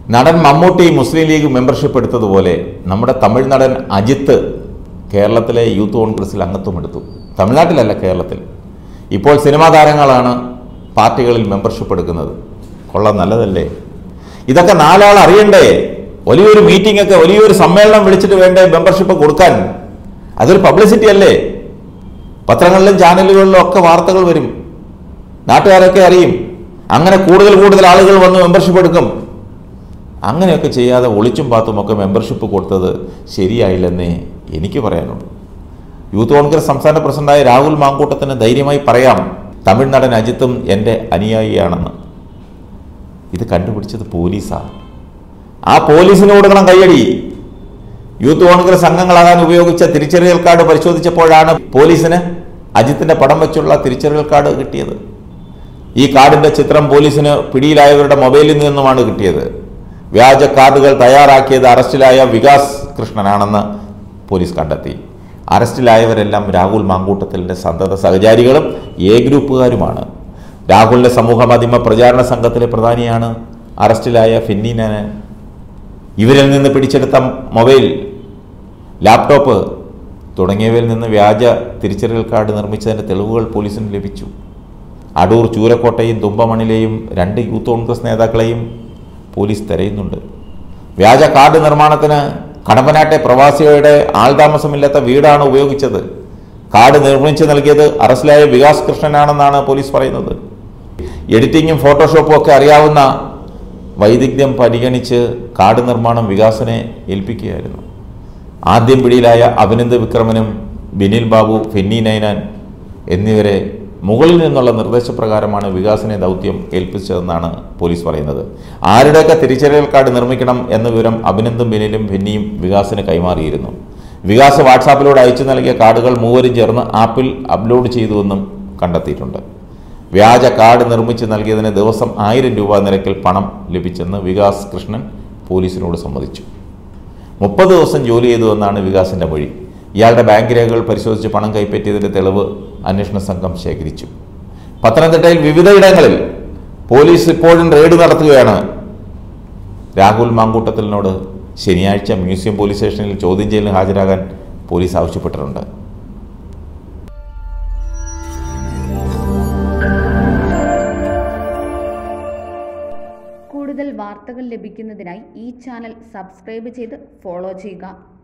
നടൻ മമ്മൂട്ടി മുസ്ലിം ലീഗ് മെമ്പർഷിപ്പ് എടുത്തതുപോലെ നമ്മുടെ തമിഴ് നടൻ അജിത്ത് കേരളത്തിലെ യൂത്ത് കോൺഗ്രസിൽ അംഗത്വം എടുത്തു തമിഴ്നാട്ടിലല്ല കേരളത്തിൽ ഇപ്പോൾ സിനിമാ താരങ്ങളാണ് പാർട്ടികളിൽ മെമ്പർഷിപ്പ് എടുക്കുന്നത് കൊള്ളാം നല്ലതല്ലേ ഇതൊക്കെ നാലാൾ അറിയണ്ടേ വലിയൊരു മീറ്റിംഗ് ഒക്കെ വലിയൊരു സമ്മേളനം വിളിച്ചിട്ട് വേണ്ടേ മെമ്പർഷിപ്പ് കൊടുക്കാൻ അതൊരു പബ്ലിസിറ്റി അല്ലേ പത്രങ്ങളിലും ചാനലുകളിലും ഒക്കെ വാർത്തകൾ വരും നാട്ടുകാരൊക്കെ അറിയും അങ്ങനെ കൂടുതൽ കൂടുതൽ ആളുകൾ വന്ന് മെമ്പർഷിപ്പ് എടുക്കും അങ്ങനെയൊക്കെ ചെയ്യാതെ ഒളിച്ചും പാത്തും ഒക്കെ മെമ്പർഷിപ്പ് കൊടുത്തത് ശരിയായില്ലെന്നേ എനിക്ക് പറയാനുള്ളൂ യൂത്ത് കോൺഗ്രസ് സംസ്ഥാന പ്രസിഡന്റായ രാഹുൽ മാങ്കൂട്ടത്തിന് ധൈര്യമായി പറയാം തമിഴ് നടൻ അജിത്തും എൻ്റെ അനുയായിയാണെന്ന് ഇത് കണ്ടുപിടിച്ചത് പോലീസാണ് ആ പോലീസിന് കൊടുക്കണം കയ്യടി യൂത്ത് കോൺഗ്രസ് അംഗങ്ങളാകാൻ ഉപയോഗിച്ച തിരിച്ചറിയൽ കാർഡ് പരിശോധിച്ചപ്പോഴാണ് പോലീസിന് അജിത്തിന്റെ പടം വെച്ചുള്ള തിരിച്ചറിയൽ കാർഡ് കിട്ടിയത് ഈ കാർഡിന്റെ ചിത്രം പോലീസിന് പിടിയിലായവരുടെ മൊബൈലിൽ നിന്നുമാണ് കിട്ടിയത് വ്യാജ കാർഡുകൾ തയ്യാറാക്കിയത് അറസ്റ്റിലായ വികാസ് കൃഷ്ണനാണെന്ന് പോലീസ് കണ്ടെത്തി അറസ്റ്റിലായവരെല്ലാം രാഹുൽ മാങ്കൂട്ടത്തിലിന്റെ സന്തത സഹചാരികളും എ ഗ്രൂപ്പുകാരുമാണ് രാഹുലിന്റെ സമൂഹ മാധ്യമ പ്രചാരണ സംഘത്തിലെ പ്രധാനിയാണ് അറസ്റ്റിലായ ഫിന്നീനന് ഇവരിൽ നിന്ന് പിടിച്ചെടുത്ത മൊബൈൽ ലാപ്ടോപ്പ് തുടങ്ങിയവയിൽ നിന്ന് വ്യാജ തിരിച്ചറിയൽ കാർഡ് നിർമ്മിച്ചതിൻ്റെ തെളിവുകൾ പോലീസിന് ലഭിച്ചു അടൂർ ചൂരക്കോട്ടയും തുമ്പമണിലെയും രണ്ട് യൂത്ത് കോൺഗ്രസ് നേതാക്കളെയും പോലീസ് തെരയുന്നുണ്ട് വ്യാജ കാർഡ് നിർമ്മാണത്തിന് കടമ്പനാട്ടെ പ്രവാസിയുടെ ആൾതാമസമില്ലാത്ത വീടാണ് ഉപയോഗിച്ചത് കാർഡ് നിർമ്മിച്ചു നൽകിയത് അറസ്റ്റിലായ വികാസ് കൃഷ്ണനാണെന്നാണ് പോലീസ് പറയുന്നത് എഡിറ്റിങ്ങും ഫോട്ടോഷോപ്പും ഒക്കെ അറിയാവുന്ന വൈദഗ്ധ്യം പരിഗണിച്ച് കാർഡ് നിർമ്മാണം വികാസിനെ ഏൽപ്പിക്കുകയായിരുന്നു ആദ്യം പിടിയിലായ അഭിനന്ദ് വിക്രമനും ബിനിൽ ബാബു ഫെന്നി നൈനാൻ എന്നിവരെ മുകളിൽ നിന്നുള്ള നിർദ്ദേശപ്രകാരമാണ് വികാസിനെ ദൗത്യം ഏൽപ്പിച്ചതെന്നാണ് പോലീസ് പറയുന്നത് ആരുടെയൊക്കെ തിരിച്ചറിയൽ കാർഡ് നിർമ്മിക്കണം എന്ന വിവരം അഭിനന്ദും ബിനിലും ഫെന്നിയും വികാസിന് കൈമാറിയിരുന്നു വികാസ് വാട്സാപ്പിലൂടെ അയച്ചു നൽകിയ കാർഡുകൾ മൂവരും ചേർന്ന് ആപ്പിൽ അപ്ലോഡ് ചെയ്തുവെന്നും കണ്ടെത്തിയിട്ടുണ്ട് വ്യാജ കാർഡ് നിർമ്മിച്ച് നൽകിയതിന് ദിവസം ആയിരം രൂപ നിരക്കിൽ പണം ലഭിച്ചെന്ന് വികാസ് കൃഷ്ണൻ പോലീസിനോട് സമ്മതിച്ചു മുപ്പത് ദിവസം ജോലി ചെയ്തുവെന്നാണ് വികാസിന്റെ മൊഴി ഇയാളുടെ ബാങ്ക് രേഖകൾ പരിശോധിച്ച് പണം കൈപ്പറ്റിയതിന്റെ തെളിവ് അന്വേഷണ സംഘം ശേഖരിച്ചു പത്തനംതിട്ടയിൽ വിവിധയിടങ്ങളിൽ പോലീസ് ഇപ്പോഴും റെയ്ഡ് നടത്തുകയാണ് രാഹുൽ മാങ്കൂട്ടത്തിലിനോട് ശനിയാഴ്ച മ്യൂസിയം പോലീസ് സ്റ്റേഷനിൽ ചോദ്യം ചെയ്യലിന് ഹാജരാകാൻ പോലീസ് ആവശ്യപ്പെട്ടിട്ടുണ്ട് കൂടുതൽ വാർത്തകൾ ലഭിക്കുന്നതിനായി ഈ ചാനൽ സബ്സ്ക്രൈബ് ചെയ്ത് ഫോളോ ചെയ്യുക